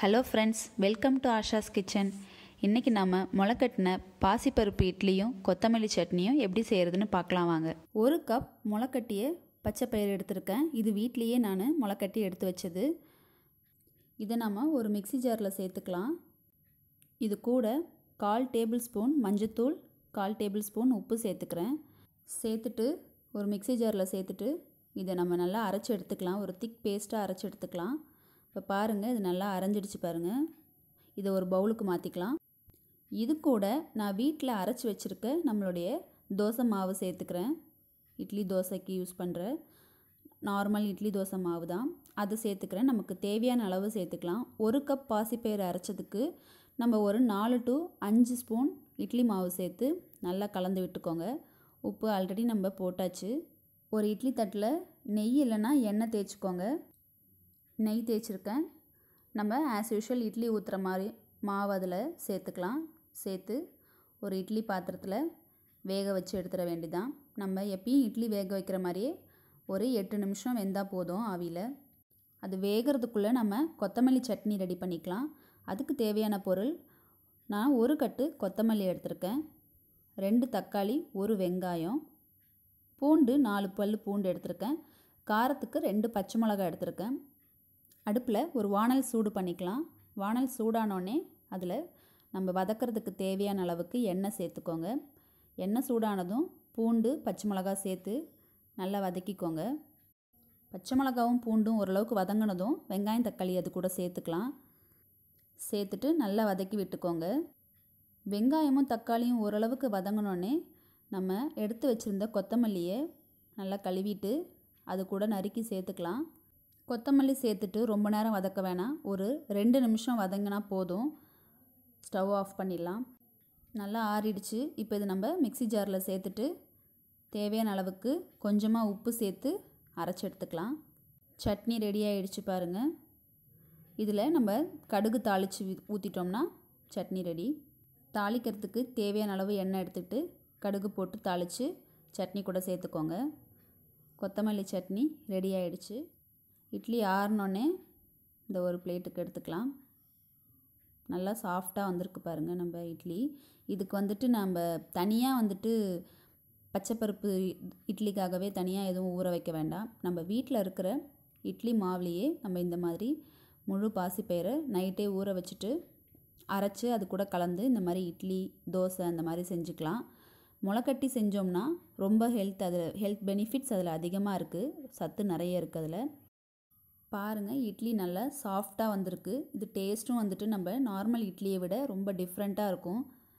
hello friends welcome to Asha's kitchen இன்றைக்கி நம்ம முளைக்கட்டின பாசிப்பருப்பு இட்லியும் கொத்தமல்லி சட்னியும் எப்படி செய்கிறதுன்னு பார்க்கலாம் வாங்க ஒரு கப் முளைக்கட்டிய பச்சை பயிர் எடுத்திருக்கேன் இது வீட்லேயே நான் முளைக்கட்டி எடுத்து வச்சது இதை நம்ம ஒரு மிக்ஸி ஜாரில் சேர்த்துக்கலாம் இது கூட கால் டேபிள் ஸ்பூன் மஞ்சத்தூள் கால் டேபிள் ஸ்பூன் உப்பு சேர்த்துக்கிறேன் சேர்த்துட்டு ஒரு மிக்ஸி ஜாரில் சேர்த்துட்டு இதை நம்ம நல்லா அரைச்சி எடுத்துக்கலாம் ஒரு திக் பேஸ்ட்டாக அரைச்சி எடுத்துக்கலாம் இப்போ பாருங்கள் இது நல்லா அரைஞ்சிடுச்சு பாருங்கள் இதை ஒரு பவுலுக்கு மாற்றிக்கலாம் இது கூட நான் வீட்டில் அரைச்சி வச்சுருக்க நம்மளுடைய தோசை மாவு சேர்த்துக்கிறேன் இட்லி தோசைக்கு யூஸ் பண்ணுற நார்மல் இட்லி தோசை மாவு தான் அதை சேர்த்துக்கிறேன் நமக்கு தேவையான அளவு சேர்த்துக்கலாம் ஒரு கப் பாசிப்பயிறு அரைச்சதுக்கு நம்ம ஒரு நாலு டு அஞ்சு ஸ்பூன் இட்லி மாவு சேர்த்து நல்லா கலந்து விட்டுக்கோங்க உப்பு ஆல்ரெடி நம்ம போட்டாச்சு ஒரு இட்லி தட்டில் நெய் இல்லைன்னா எண்ணெய் தேய்ச்சிக்கோங்க நெய் தேய்ச்சிருக்கேன் நம்ம ஆஸ் யூஷுவல் இட்லி ஊற்றுற மாதிரி மாவு அதில் சேர்த்துக்கலாம் சேர்த்து ஒரு இட்லி பாத்திரத்தில் வேக வச்சு எடுத்துட வேண்டிதான் நம்ம எப்பயும் இட்லி வேக வைக்கிற மாதிரியே ஒரு எட்டு நிமிஷம் வெந்தால் போதும் ஆவியில் அது வேகிறதுக்குள்ளே நம்ம கொத்தமல்லி சட்னி ரெடி பண்ணிக்கலாம் அதுக்கு தேவையான பொருள் நான் ஒரு கட்டு கொத்தமல்லி எடுத்திருக்கேன் ரெண்டு தக்காளி ஒரு வெங்காயம் பூண்டு நாலு பல் பூண்டு எடுத்திருக்கேன் காரத்துக்கு ரெண்டு பச்சை மிளகாய் எடுத்திருக்கேன் அடுப்பில் ஒரு வானல் சூடு பண்ணிக்கலாம் வானல் சூடானோடனே அதில் நம்ம வதக்கிறதுக்கு தேவையான அளவுக்கு எண்ணெய் சேர்த்துக்கோங்க எண்ணெய் சூடானதும் பூண்டு பச்சை மிளகாய் சேர்த்து நல்லா வதக்கிக்கோங்க பச்சை மிளகாவும் பூண்டும் ஓரளவுக்கு வதங்கினதும் வெங்காயம் தக்காளி அது கூட சேர்த்துக்கலாம் சேர்த்துட்டு நல்லா வதக்கி விட்டுக்கோங்க வெங்காயமும் தக்காளியும் ஓரளவுக்கு வதங்கினோடனே நம்ம எடுத்து வச்சுருந்த கொத்தமல்லியை நல்லா கழுவிட்டு அது கூட நறுக்கி சேர்த்துக்கலாம் கொத்தமல்லி சேர்த்துட்டு ரொம்ப நேரம் வதக்க வேணாம் ஒரு ரெண்டு நிமிஷம் வதங்கினா போதும் ஸ்டவ் ஆஃப் பண்ணிடலாம் நல்லா ஆறிடுச்சு இப்போ இது நம்ம மிக்ஸி ஜாரில் சேர்த்துட்டு தேவையான அளவுக்கு கொஞ்சமாக உப்பு சேர்த்து அரைச்சி எடுத்துக்கலாம் சட்னி ரெடி ஆகிடுச்சு பாருங்கள் இதில் நம்ம கடுகு தாளித்து ஊற்றிட்டோம்னா சட்னி ரெடி தாளிக்கிறதுக்கு தேவையான அளவு எண்ணெய் எடுத்துகிட்டு கடுகு போட்டு தாளித்து சட்னி கூட சேர்த்துக்கோங்க கொத்தமல்லி சட்னி ரெடி ஆகிடுச்சு இட்லி ஆறினோடனே இந்த ஒரு பிளேட்டுக்கு எடுத்துக்கலாம் நல்லா சாஃப்டாக வந்திருக்கு பாருங்கள் நம்ம இட்லி இதுக்கு வந்துட்டு நம்ம தனியாக வந்துட்டு பச்சைப்பருப்பு இட்லிக்காகவே தனியாக எதுவும் ஊற வைக்க வேண்டாம் நம்ம வீட்டில் இருக்கிற இட்லி மாவுலேயே நம்ம இந்த மாதிரி முழு பாசிப்பயிரை நைட்டே ஊற வச்சுட்டு அரைச்சி அது கூட கலந்து இந்த மாதிரி இட்லி தோசை அந்த மாதிரி செஞ்சுக்கலாம் முளைக்கட்டி செஞ்சோம்னா ரொம்ப ஹெல்த் அதில் ஹெல்த் பெனிஃபிட்ஸ் அதில் அதிகமாக இருக்குது சத்து நிறைய இருக்குது அதில் பாருங்கள் இட்லி நல்லா சாஃப்டாக வந்திருக்கு இது டேஸ்ட்டும் வந்துட்டு நம்ம நார்மல் இட்லியை விட ரொம்ப டிஃப்ரெண்ட்டாக இருக்கும்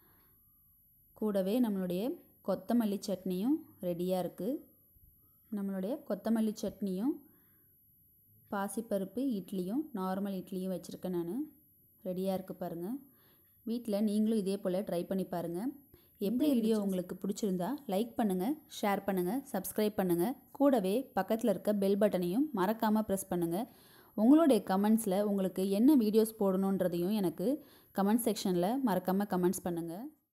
கூடவே நம்மளுடைய கொத்தமல்லி சட்னியும் ரெடியாக இருக்குது நம்மளுடைய கொத்தமல்லி சட்னியும் பாசிப்பருப்பு இட்லியும் நார்மல் இட்லியும் வச்சுருக்கேன் நான் ரெடியாக இருக்குது பாருங்கள் வீட்டில் நீங்களும் இதே போல் ட்ரை பண்ணி பாருங்கள் எப்படி வீடியோ உங்களுக்கு பிடிச்சிருந்தா லைக் பண்ணுங்கள் ஷேர் பண்ணுங்கள் சப்ஸ்கிரைப் பண்ணுங்கள் கூடவே பக்கத்தில் இருக்க பெல் பட்டனையும் மறக்காமல் ப்ரெஸ் பண்ணுங்கள் உங்களுடைய கமெண்ட்ஸில் உங்களுக்கு என்ன வீடியோஸ் போடணுன்றதையும் எனக்கு கமெண்ட் செக்ஷனில் மறக்காமல் கமெண்ட்ஸ் பண்ணுங்கள்